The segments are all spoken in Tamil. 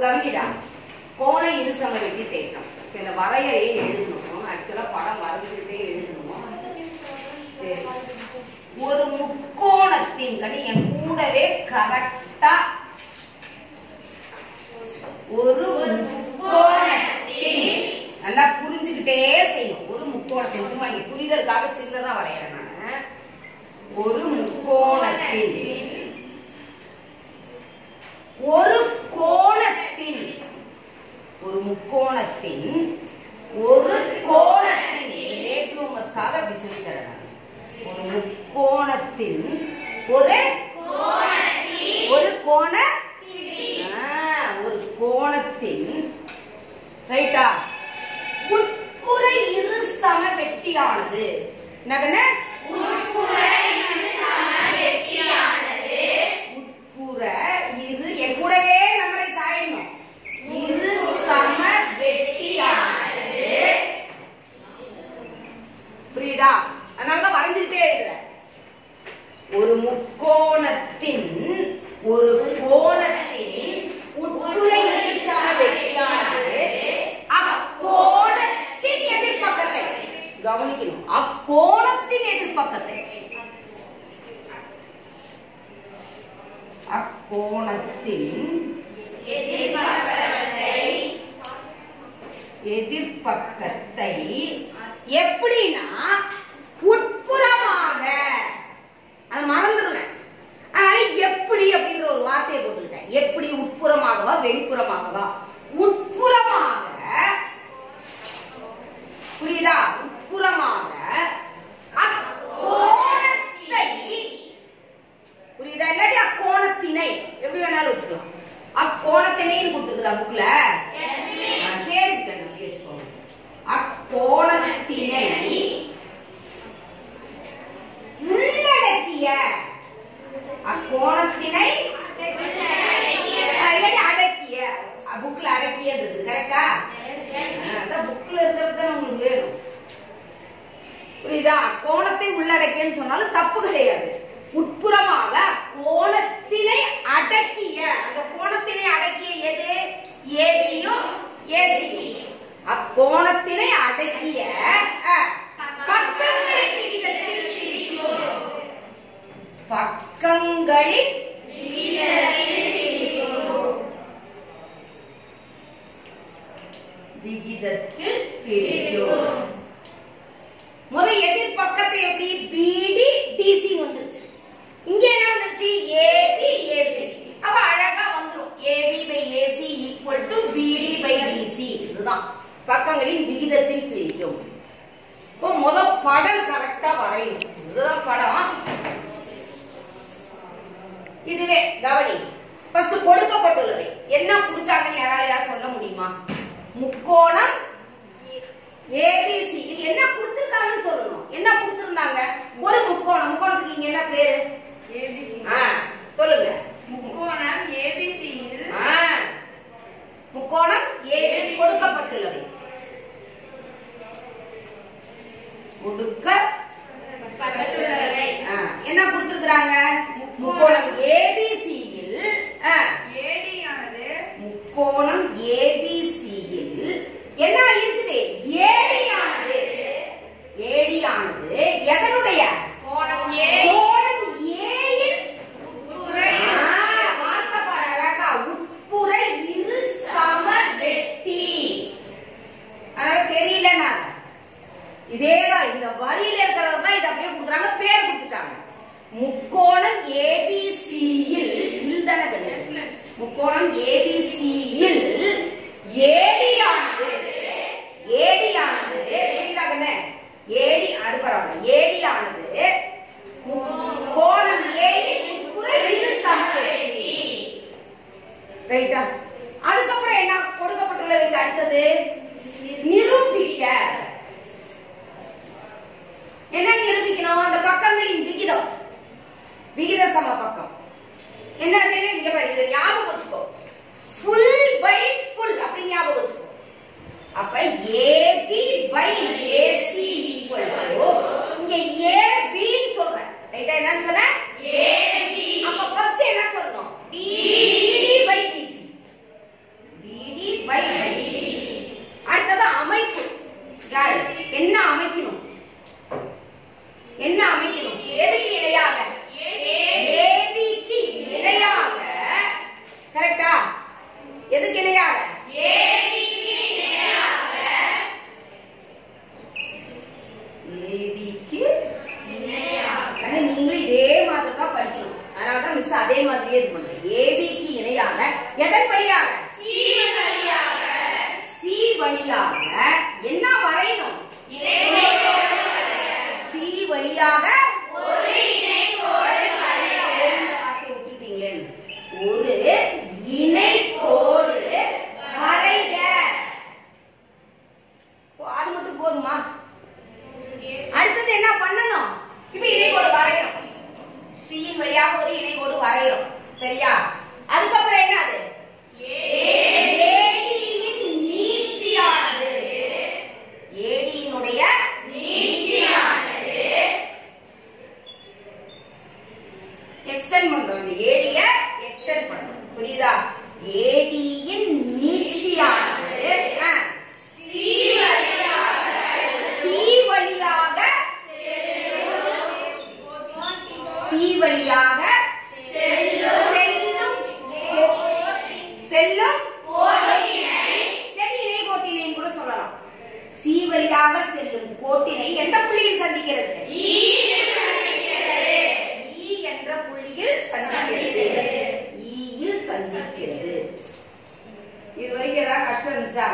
கவனிடா கோண இருசம வெட்டி தேற்றம் இப்ப இந்த வரையறையை எழுதணும் ஆக்சுவலா படம் வரைஞ்சுக்கிட்டே எழுதணும் சரி. ஒரு முக்கோணத்தின் கடி என் கூடவே கரெக்டா ஒரு முக்கோணத்தின் நல்லா புரிஞ்சுக்கிட்டே செய்யும் ஒரு முக்கோணத்தின் சும்மா இங்க புரிதலுக்காக சின்னதா வரைகிறேன் நான் ஒரு முக்கோணத்தின் ஒரு கோணத்தின் ஒரு முக்கோணத்தின் ஒரு கோணத்தின் லேட்லூமஸ்க்காக அப்படி சொல்லி தரேன் நான். ஒரு முக்கோணத்தின் ஒரு ஒரு கோண ஆ, ஒரு கோணத்தின் ரைட்டா உட்புற இரு சம வெட்டியானது என்னதுன்னு உட்புற இரு என் கூடவே நம்மளை சாயணும் இரு சம வெட்டியானது புரியுதா அதனாலதான் வரைஞ்சுக்கிட்டே இருக்கிறேன் ஒரு முக்கோணத்தின் ஒரு கோணத்தின் உட்புற இரு சம வெட்டியானது அக்கோணத்தின் எதிர்ப்பக்கத்தை கவனிக்கணும் அக்கோணத்தின் எதிர்ப்பக்கத்தை அக்கோணத்தின் எதிர்ப்பக்கத்தை எப்படின்னா உட்புறமாக அது மறந்துடுவேன் அதனால எப்படி அப்படின்ற ஒரு வார்த்தையை போட்டுக்கிட்டேன் எப்படி உட்புறமாகவா வெளிப்புறமாகவா உட்புறமாக புரியுதா உட்புறமாக அக்கோணத்தை புரியுதா இல்லாட்டி அக்கோணத்தினை எப்படி வேணாலும் வச்சுக்கலாம் அக்கோணத்தினைன்னு கொடுத்துருக்குதா புக்ல சரி கண்ணு வச்சுக்கோங்க அக்கோணத்தினை உள்ளடக்கிய அக்கோணத்தினை ஆ, இல்லாட்டி அடக்கிய புக்ல அடக்கியன்றது கரெக்டா அதான் புக்ல இருக்கிறது தான் உங்களுக்கு வேணும் புரியுதா கோணத்தை உள்ளடக்கியன்னு சொன்னாலும் தப்பு கிடையாது உட்புறமாக கோணத்தினை அடக்கிய அந்த கோணத்தினை அடக்கிய எது ஏபியும் ஏசியும் அக்கோணத்தினை அடக்கிய அஹ், பக்கங்களின் விகிதத்தில் பிரிக்கும் பக்கங்களின் விகிதத்தில் பிரிக்கும் முத எதிர் பக்கத்தை எப்படி பிடி டிசி வந்துருச்சு இங்க என்ன வந்துருச்சு ஏபி ஏசி அப்ப அழகா வந்துரும் AB by AC equal to BD by DC இதுதான் பக்கங்களின் விகிதத்தில் பிரிக்கும் இப்போ முத படம் கரெக்டா வரையணும் இதுதான் படம் இதுவே கவனி ஃபர்ஸ்ட் கொடுக்கப்பட்டுள்ளவை என்ன கொடுத்தாங்கன்னு யாராலையா சொல்ல முடியுமா முக்கோணம் ஏபிசியில் என்ன கொடுத்திருக்காங்கன்னு சொல்லணும் என்ன கொடுத்திருந்தாங்க ஒரு முக்கோணம் முக்கோணத்துக்கு இங்க என்ன பேரு ஏபிசி ஆ, சொல்லுங்க முக்கோணம் ஏபிசியில் ஆ, முக்கோணம் ஏபி கொடுக்கப்பட்டுள்ளவை கொடுக்க பக்கத்துள்ளவை ஆ, என்ன கொடுத்திருக்கிறாங்க முக்கோணம் ஏபிசியில் ஏடி ஆனது முக்கோணம் ஏபிசியில் என்ன இருக்குது ஏடியானது ஏடியானது எதனுடைய கோணம் ஏ கோணம் ஏயின் உட்புற ஆ, வார்த்தை பாரு அழகா. உட்புற இரு சம வெட்டி. அதனால தெரியலனா இதேதான் இந்த வரியில இருக்கிறது தான் இது அப்படியே கொடுக்குறாங்க பேர் கொடுத்துட்டாங்க முக்கோணம் ஏபிசியில் இல்தான கண்ணு முக்கோணம் ஏபிசியில் ஏடியானது ஏடியானது புரியுதா கண்ணு ஏடி அது பரவாயில்ல ஏடியானது மு- கோணம் ஏயின் உட்புற இரு சமவெட்டி ரைட்டா அதுக்கப்புறம் என்ன கொடுக்கப்பட்டுள்ளவைக்கு அடுத்தது நிரூபிக்க என்ன நிரூபிக்கணும் அந்த பக்கங்களின் விகிதம் விகித சம பக்கம் என்னது இங்க பாரு இதை ஞாபகம் வச்சுக்கோ ஃபுல் பை ஃபுல் அப்படி ஞாபகம் வச்சுக்கோ அப்ப AB by AC equal to இங்க ஏபின்னு சொல்றேன் ரைட்டா என்னன்னு சொன்ன ஏபி அப்ப ஃபர்ஸ்ட் என்ன சொல்லணும் பிடி பை டிசி எதுக்கு இணையாக ஏபிக்கு ஆனா நீங்களும் இதே மாதிரி தான் படிக்கணும் அதனால தான் மிஸ் அதே மாதிரியே இது பண்றேன் ஏபிக்கு இணையாக எதன் வழியாக சி வழியாக என்ன வரையணும் சி வழியாக ஒரு வார்த்தை விட்டுட்டீங்களே. ஒரு இணைக்கோடு வரைக ஓ, அது மட்டும் போதுமா அடுத்தது என்ன பண்ணணும் இப்ப இணைகோடு வரையணும் சியின் வழியாக ஒரு இணைகோடு வரையறோம் சரியா அதுக்கப்புறம் என்னது ஏடியின் நீட்சியானது ஏடியினுடைய நீட்சியானது எக்ஸ்டெண்ட் பண்றோம் இந்த ஏடிய எக்ஸ்டெண்ட் பண்றோம் புரியுதா ஏடியின் நீட்சியானது ஆ, சி வழியாக சி வழியாக செல்லும் செல்லும் இல்லாட்டி இணை கோட்டினைன்னு கூட சொல்லலாம் சி வழியாக செல்லும் கோட்டினை எந்த புள்ளியில் சந்திக்கிறது ஈ என்ற புள்ளியில் சந்திக்கிறது ஈயில் சந்திக்கிறது இது வரைக்கும் ஏதாவது கஷ்டம் இருந்துச்சா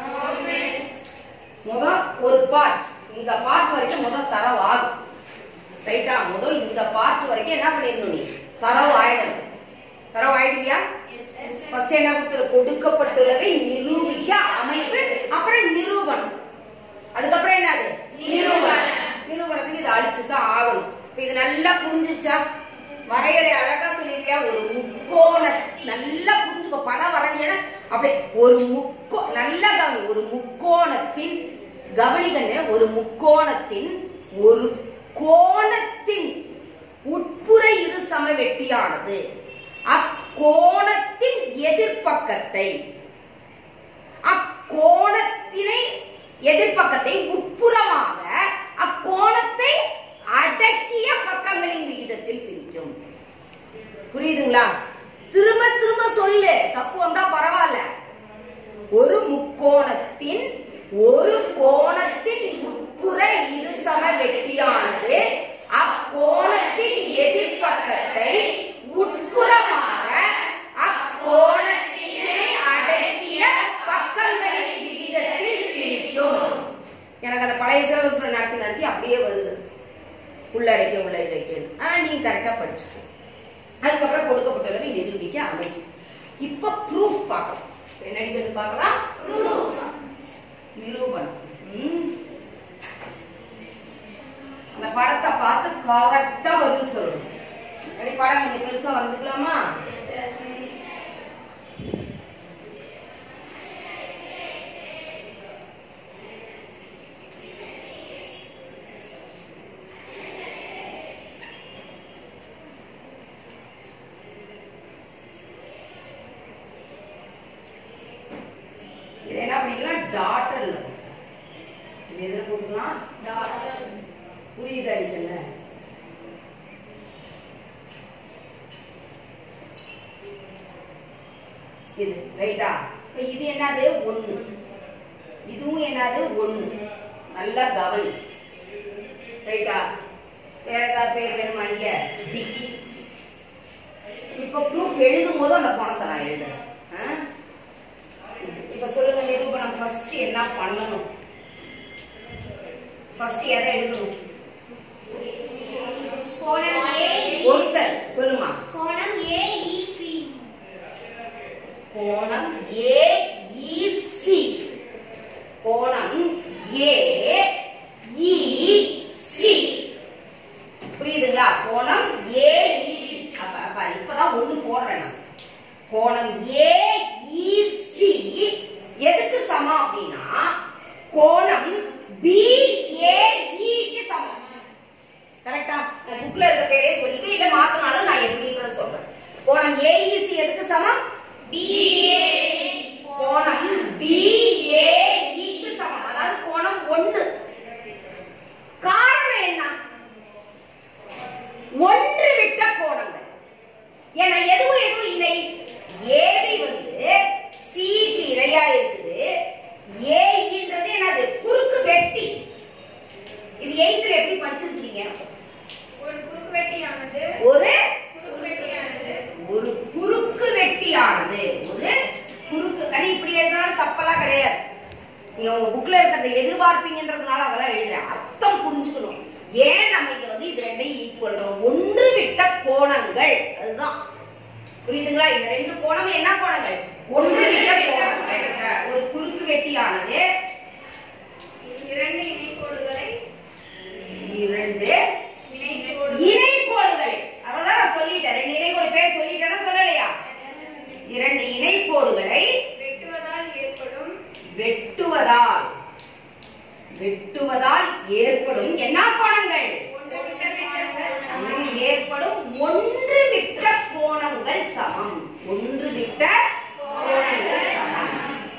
முத ஒரு பார்ட் இந்த பார்ட் வரைக்கும் முத தரவு ஆகும் ரைட்டா முத இந்த பார்ட் வரைக்கும் என்ன பண்ணிருந்தோம் நீ தரவு ஆயிடணும் தரவு ஆயிடுவியா ஃபர்ஸ்ட் என்ன கொடுத்துரு கொடுக்கப்பட்டுள்ளவை நிரூபிக்க அமைப்பு அப்புறம் நிரூபணம் அதுக்கப்புறம் என்னது நிரூபணம் நிரூபணத்துக்கு இதை அடிச்சு தான் ஆகணும் இப்ப இது நல்லா புரிஞ்சிருச்சா வரையறை அழகா சொல்லிருக்கியா ஒரு முக்கோண நல்லா புரிஞ்சுக்கோ படம் வரைஞ்சேன்னா அப்படியே ஒரு முக்கோ நல்லா கவனி ஒரு முக்கோணத்தின் கவனிகண்ணு ஒரு முக்கோணத்தின் ஒரு கோணத்தின் உட்புற இரு சம வெட்டியானது அக்கோணத்தின் எதிர்ப்பக்கத்தை அக்கோணத்தினை எதிர்ப்பக்கத்தை உட்புறமாக அக்கோணத்தை அடக்கிய பக்கங்களின் விகிதத்தில் பிரிக்கும் புரியுதுங்களா திரும்ப திரும்ப சொல்லு தப்பு வந்தா பரவாயில்ல ஒரு முக்கோணத்தின் ஒரு கோணத்தின் உட்புற இருசம வெட்டியானது அக்கோணத்தின் எதிர்ப்பக்கத்தை உட்புறமாக அக்கோணத்தினை அடக்கிய பக்கங்களின் விகிதத்தில் பிரிக்கும் எனக்கு அந்த பழைய சிலபஸ்ல நடத்தி நடத்தி அப்படியே வருது உள்ளடக்க உள்ளடக்க ஆனா நீங்க கரெக்டா படிச்சுக்கோ அதுக்கப்புறம் கொடுக்கப்பட்டுள்ளவை நிரூபிக்க அமையும் இப்ப ப்ரூஃப் பார்க்கலாம் என்ன அடிக்கிறது பார்க்கலாம் நிரூபணம் ம். அந்த படத்தை பார்த்து கரெக்டா பதில் சொல்லணும் அப்படி படம் கொஞ்சம் பெருசா வரைஞ்சுக்கலாமா இது என்ன பண்ணிக்கலாம் டாட்டர்ல இது எதுல போட்டுக்கலாம் புரியுது அடிக்கல இது ரைட்டா இப்ப இது என்னது ஒண்ணு இதுவும் என்னது ஒண்ணு நல்லா கவனி ரைட்டா வேற ஏதாவது பேர் வேணுமா இங்க டி இப்ப ப்ரூஃப் எழுதும் போது அந்த பணத்தை நான் எழுதுறேன் ஆ? இப்ப சொல்லுங்க நிரூபணம் ஃபர்ஸ்ட் என்ன பண்ணணும் ஃபர்ஸ்ட் எதை எடுக்கணும் கோணம் ஏ ஒருத்தர் சொல்லுமா கோணம் ஏஇசி கோணம் ஏஇசி கோணம் ஏஇசி புரியுதுங்களா கோணம் ஏஇசி அப்ப அப்ப இப்பதான் ஒண்ணு போடுறேன் நான் கோணம் ஏஇசி எதுக்கு சமம் அப்படின்னா கோணம் பிஏஇக்கு சமம் கரெக்டா புக்ல இருக்க பேரே சொல்லிக்கோ இல்ல மாத்தினாலும் நான் எப்படின்றத சொல்றேன் கோணம் ஏஇசி எதுக்கு சமம் பிஏ கோணம் நீங்க உங்க புக்ல இருக்கிறத எதிர்பார்ப்பீங்கன்றதுனால அதெல்லாம் எழுதுறேன் அர்த்தம் புரிஞ்சுக்கணும் ஏன் நம்ம இங்க வந்து இது ரெண்டையும் ஈக்குவல் ஒன்று விட்ட கோணங்கள் அதுதான் புரியுதுங்களா இந்த ரெண்டு கோணமும் என்ன கோணங்கள் ஒன்று விட்ட கோணங்கள் ஒரு குறுக்கு வெட்டியானது இரண்டு இணைக்கோடுகளை இரண்டு இணைக்கோடு இணைக்கோடுகளை அததான் நான் சொல்லிட்டேன் ரெண்டு இணைக்கோடு பேர் சொல்லிட்டேன்னா சொல்லலையா இரண்டு இணைக்கோடுகளை வெட்டுவதால் ஏற்படும் வெட்டுவதால் வெட்டுவதால் ஏற்படும் என்ன கோணங்கள் ஒன்று விட்ட கோணங்கள் சமம். ம், ஏற்படும் ஒன்று விட்ட கோணங்கள் சமம் ஒன்று விட்ட கோணங்கள் சமம்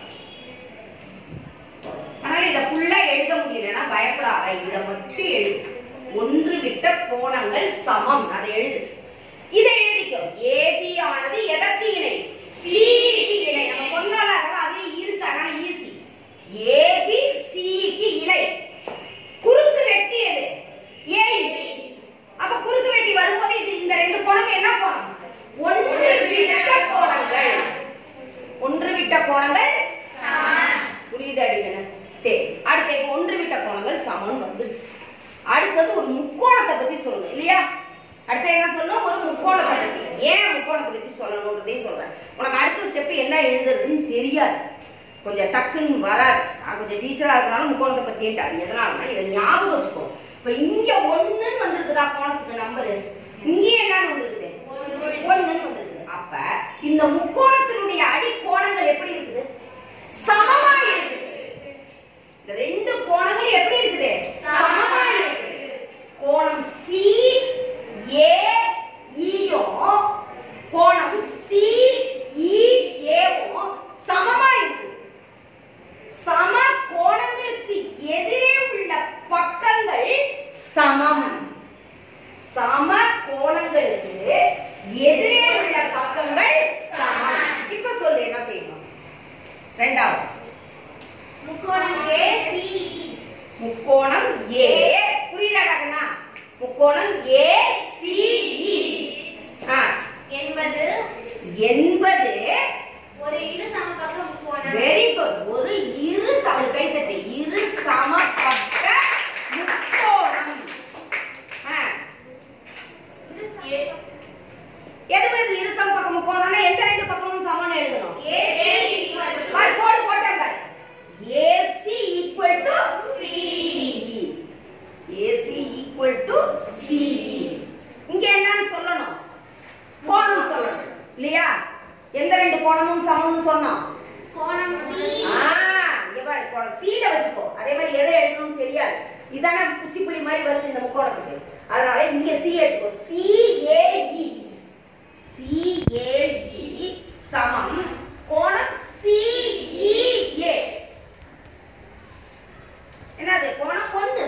அதனால இத ஃபுல்லா எழுத முடியலன்னா பயப்படாத இத மட்டும் எழுது ஒன்று விட்ட கோணங்கள் சமம் அதை எழுது இதை எழுதிக்கோ ஏபி ஆனது எதற்கு இணை சிக்கு இணை நம்ம சொன்னோம்ல அதெல்லாம் அதுல இருக்கு அதனால ஈஸி ஏபி சிக்கு இணை குறுக்கு வெட்டி எது ஏ அப்ப குறுக்கு வெட்டி வரும்போது இது இந்த ரெண்டு கோணம் என்ன கோணம் ஒன்று விட்ட கோணங்கள் ஒன்று விட்ட கோணங்கள் புரியுது அடிக்கணும் சரி அடுத்து இப்ப ஒன்று விட்ட கோணங்கள் சமம் வந்துருச்சு அடுத்தது ஒரு முக்கோணத்தை பத்தி சொல்லணும் இல்லையா அடுத்து என்ன சொல்லணும் ஒரு முக்கோணத்தை பத்தி ஏன் முக்கோணத்தை பத்தி சொல்லணும்ன்றதையும் சொல்றேன் உனக்கு அடுத்த ஸ்டெப் என்ன எழுதுறதுன்னு தெரியாது கொஞ்சம் டக்குன்னு வராது நான் கொஞ்சம் டீச்சரா இருந்தாலும் முக்கோணத்தை பத்தி கேட்டாரு எதனாலனா இதை ஞாபகம் வச்சுக்கோ இப்ப இங்க ஒண்ணுன்னு வந்திருக்குதா கோணத்துக்கு நம்பரு இங்க என்னன்னு வந்திருக்குது ஒண்ணுன்னு வந்திருக்குது அப்ப இந்த முக்கோணத்தினுடைய அடி கோணங்கள் எப்படி இருக்குது சமமா இருக்குது இந்த ரெண்டு கோணங்களும் எப்படி இருக்குது சமமா இருக்குது கோணம் சி ஏ ஈயும் கோணம் சி இ ஏவும் சமமா இருக்குது சம கோணங்களுக்கு எதிரே உள்ள பக்கங்கள் சமம் சம கோணங்களுக்கு எதிரே உள்ள பக்கங்கள் சமம் இப்ப சொல்லு என்ன செய்யணும் ரெண்டாவது முக்கோணம் ஏ முக்கோணம் ஏ புரியுதாடாங்கண்ணா முக்கோணம் ஏ சி என்பது என்பது ஒரு இரு சமபக்க முக்கோணம் வெரி குட் ஒரு இரு சம கைத்தட்டு இரு சமபக்க முக்கோணம் ஆ, இரு சம- எது வந்து இரு சமபக்க முக்கோணம்னா எந்த ரெண்டு பக்கமும் சமம்னு எழுதணும் ஏ equal to பாரு கோடு போட்டேன் பாரு AC equal to CE. AC equal to CE இங்க என்னன்னு சொல்லணும் கோணம் சொல்லணும் இல்லையா எந்த ரெண்டு கோணமும் சமம்னு சொன்னோம் கோணம் C ஆ, இங்க பாரு கோணம் சீல வச்சுக்கோ அதே மாதிரி எதை எழுதணும்னு தெரியாது இதானே குச்சிப்புளி மாதிரி வருது இந்த முக்கோணத்துக்கு அதனால இங்க சி எடுத்துக்கோ C A E C A இ சமம் கோணம் சி இ ஏ என்னது கோணம் ஒண்ணு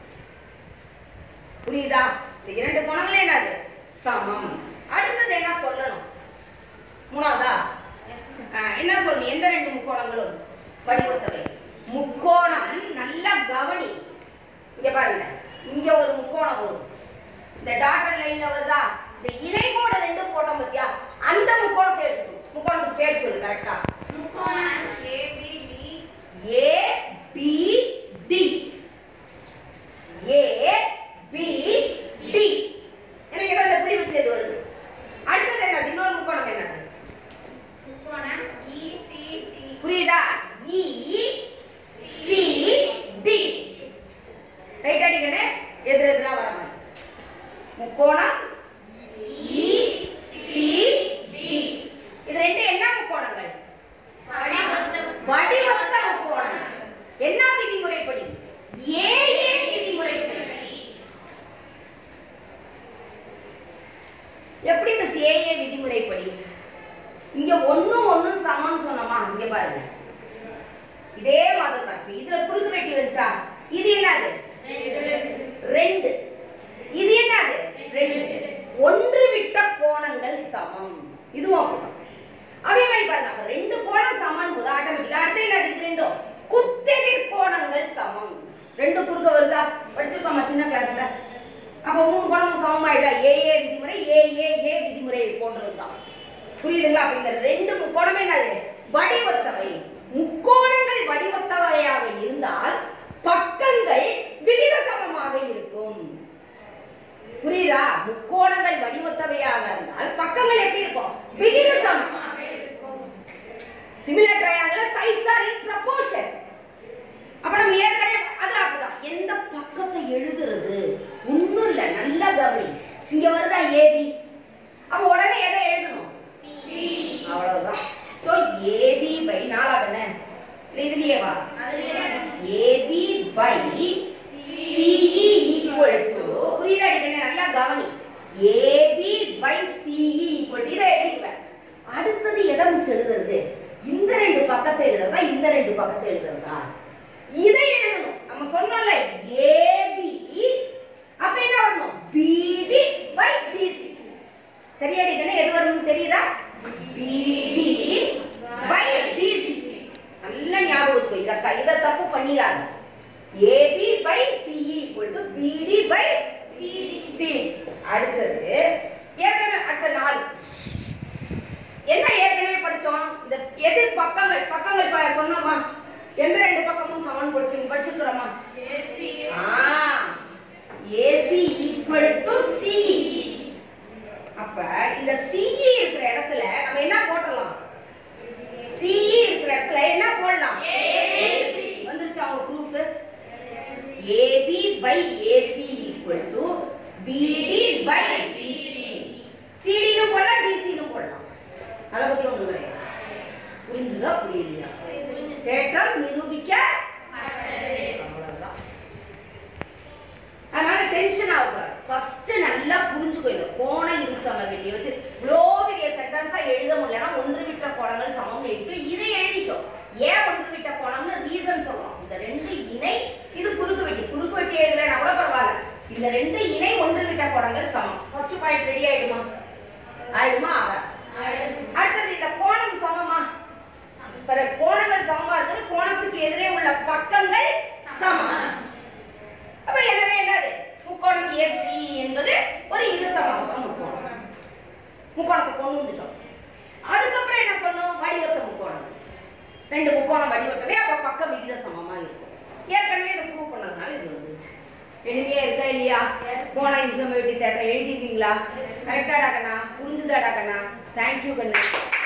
புரியுதா இந்த இரண்டு கோணங்களும் என்னது சமம் அடுத்தது என்ன சொல்லணும் மூணாவதா ஆ, என்ன சொல்லி எந்த ரெண்டு முக்கோணங்களும் வடிவத்தவை முக்கோணம் நல்லா கவனி இங்க பாருங்க இங்க ஒரு முக்கோணம் வரும் இந்த டாட்டர் லைன்ல வருதா இந்த இணைகோடு ரெண்டும் போட்டோம் பத்தியா அந்த முக்கோணத்தை எடுக்கணும் முக்கோணத்துக்கு பேர் சொல்லு கரெக்டா முக்கோணம் ABD A B D A B D எனக்கு ஏதோ இந்த புள்ளி வச்சு எது வருது அடுத்தது என்னது இன்னொரு முக்கோணம் என்னது முக்கோணம் ECD புரியுதா இ சி டி ரைட் அடிக்கணே எதிர் எதிரா வர மாதிரி முக்கோணம் இ சி டி இது ரெண்டு என்ன முக்கோணங்கள் வடிவத்த முக்கோணம் என்ன விதிமுறைப்படி ஏ ஏ விதிமுறைப்படி எப்படி மிஸ் ஏ ஏ விதிமுறைப்படி இங்க ஒண்ணும் ஒண்ணும் சமம்னு சொன்னோமா இங்க பாருங்க இதே மாதிரி தான் இப்ப இதுல குறுக்கு வெட்டி வச்சா இது என்னது ரெண்டு இது என்னது ரெண்டு ஒன்று விட்ட கோணங்கள் சமம் இதுவும் அப்படிதான் அதே மாதிரி பாருங்க அப்ப ரெண்டு கோணம் சமம் போது ஆட்டோமேட்டிக்கா அடுத்து என்னது இது ரெண்டும் குத்தெதிர் கோணங்கள் சமம் ரெண்டு குறுக்க வருதா படிச்சிருக்கோமா சின்ன கிளாஸ்ல அப்ப மூணு கோணமும் சமமாயிட்டா ஏ ஏ விதிமுறை ஏ ஏ ஏ விதிமுறை போன்றதுதான் புரியுதுங்களா அப்ப இந்த ரெண்டு முக்கோணமே என்னது வடிவத்தவை முக்கோணங்கள் வடிவத்தவையாக triangle sides are in proportion அப்ப நம்ம ஏற்கனவே அது அப்படிதான் எந்த பக்கத்தை எழுதுறது ஒண்ணும் இல்ல நல்லா கவனி இங்க வருதா ஏபி அப்ப உடனே எதை எழுதணும் அவ்வளவுதான் சோ ஏபி பை நாலாவது என்ன இல்ல இதுலயே வா AB by CE equal to புரியுதா அடிக்கணும் நல்லா கவனி AB by CE equal to இதை எழுதிக்குவேன் அடுத்தது எதை மிஸ் எழுதுறது இந்த ரெண்டு பக்கத்தை எழுதுறதா இந்த ரெண்டு பக்கத்தை எழுதுறதா இதை எழுதணும் நம்ம சொன்னோம்ல ஏபி அப்ப என்ன வரணும் பிடி பை டிசி சரியா அடிக்கணும் எது வரணும்னு தெரியுதா பிடி பை டிசி நல்லா ஞாபகம் வச்சுக்கோ இத இத தப்பு பண்ணிடாத AB by CE equal to BD by C அடுத்தது ஏற்கனவே அடுத்த நாலு என்ன ஏற்கனவே படிச்சோம் இந்த எதிர் பக்கங்கள் பக்கங்கள் ப- சொன்னோமா எந்த ரெண்டு பக்கமும் சமன் படிச்சு படிச்சுக்கிறோமா ஏசி ஈக்குவல் டு சி அப்ப இந்த சிஇ இருக்கிற இடத்துல நம்ம என்ன போடலாம் சிஇ இருக்கிற இடத்துல என்ன போடலாம் வந்துருச்சா உங்க proof AB by AC equal to BD by DC சிடினு போடலாம் டிசினு போடலாம் அதை பத்தி ஒண்ணு கிடையாது புரிஞ்சுதா புரியலையா தேற்றம் நிரூபிக்க அவ்வளவுதான் அதனால டென்ஷன் ஆகக்கூடாது ஃபர்ஸ்ட் நல்லா புரிஞ்சுக்கோ இந்த கோண இருசம வெளிய வச்சு இவ்வளோ பெரிய சென்டென்ஸா எழுத முடியலன்னா ஒன்று விட்ட கோணங்கள் சமம் எழுதிக்கோ இதை எழுதிக்கோ ஏன் ஒன்று விட்ட கோணம்னு ரீசன் சொல்றோம் இந்த ரெண்டு இணை இது குறுக்கு வெட்டி குறுக்கு வெட்டி எழுதலைன்னா கூட பரவாயில்ல இந்த ரெண்டு இணை ஒன்று விட்ட கோணங்கள் சமம் ஃபர்ஸ்ட் பாயிண்ட் ரெடி ஆயிடுமா ஆயிடுமா ஆகாது அடுத்தது இந்த கோணம் சமமா பிற கோணங்கள் சமமா இருக்குது கோணத்துக்கு எதிரே உள்ள பக்கங்கள் சமம் அப்ப எனவே என்னது முக்கோணம் எஸ்இ என்பது ஒரு இருசமமான முக்கோணம் முக்கோணத்தை கொண்டு வந்துட்டோம் அதுக்கப்புறம் என்ன சொன்னோம் வடிவத்த முக்கோணம் ரெண்டு முக்கோணம் வடிவத்தவே அப்ப பக்கம் விகித சமமா இருக்கும் ஏற்கனவே இதை ப்ரூவ் பண்ணதுனால இது வந்துச்சு எளிமையா இருக்கா இல்லையா கோண இஸ்லம் வெட்டி தேட்டர் எழுதிருக்கீங்களா கரெக்டா டாக்கண்ணா புரிஞ்சுதா டாக்கண்ணா தேங்க்யூ கண்ணா